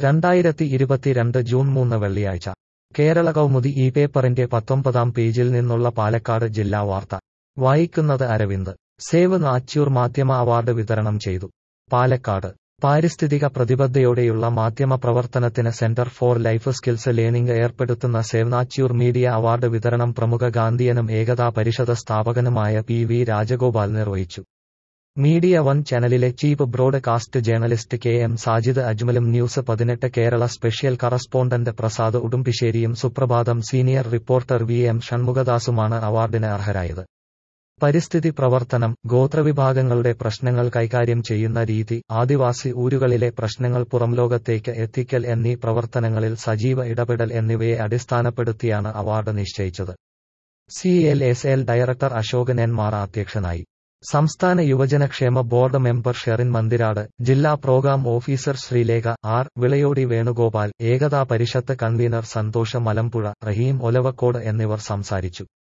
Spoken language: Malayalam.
രണ്ടായിരത്തി ഇരുപത്തിരണ്ട് ജൂൺ മൂന്ന് വെള്ളിയാഴ്ച കേരള കൗമുദി ഈ പേപ്പറിന്റെ പത്തൊമ്പതാം പേജിൽ നിന്നുള്ള പാലക്കാട് ജില്ലാ വാർത്ത വായിക്കുന്നത് അരവിന്ദ് സേവ് നാച്യൂർ മാധ്യമ അവാർഡ് വിതരണം ചെയ്തു പാലക്കാട് പാരിസ്ഥിതിക പ്രതിബദ്ധതയോടെയുള്ള മാധ്യമ പ്രവർത്തനത്തിന് centre for life skills learning ഏർപ്പെടുത്തുന്ന സേവ് നാച്യൂർ മീഡിയ അവാർഡ് വിതരണം പ്രമുഖ ഗാന്ധിയനും ഏകതാ പരിഷത്ത് സ്ഥാപകനുമായ പി വി രാജഗോപാൽ നിർവഹിച്ചു മീഡിയ വൺ ചാനലിലെ chief broadcast journalist K M Sajid അജ്മലും ന്യൂസ് പതിനെട്ട് കേരള സ്പെഷ്യൽ കറസ്പോണ്ടന്റ് പ്രസാദ് ഉടുമ്പിശ്ശേരിയും Suprabhatham senior reporter V M ഷൺമുഖദാസുമാണ് അവാർഡിന് അർഹരായത് പരിസ്ഥിതി പ്രവർത്തനം ഗോത്രവിഭാഗങ്ങളുടെ പ്രശ്നങ്ങൾ കൈകാര്യം ചെയ്യുന്ന രീതി ആദിവാസി ഊരുകളിലെ പ്രശ്നങ്ങൾ പുറംലോകത്തേക്ക് എത്തിക്കൽ എന്നീ പ്രവർത്തനങ്ങളിൽ സജീവ ഇടപെടൽ എന്നിവയെ അടിസ്ഥാനപ്പെടുത്തിയാണ് അവാർഡ് നിശ്ചയിച്ചത് C L S L director Ashokan N മാറ അധ്യക്ഷനായി സംസ്ഥാന യുവജനക്ഷേമ ബോർഡ് മെമ്പർ ഷെറിൻ മന്ദിരാട് ജില്ലാ programme officer Sreelekha R Vilayodi Venugopal Ekta Parishad convener Santhosh Malampuzha റഹീം ഒലവക്കോട് എന്നിവർ സംസാരിച്ചു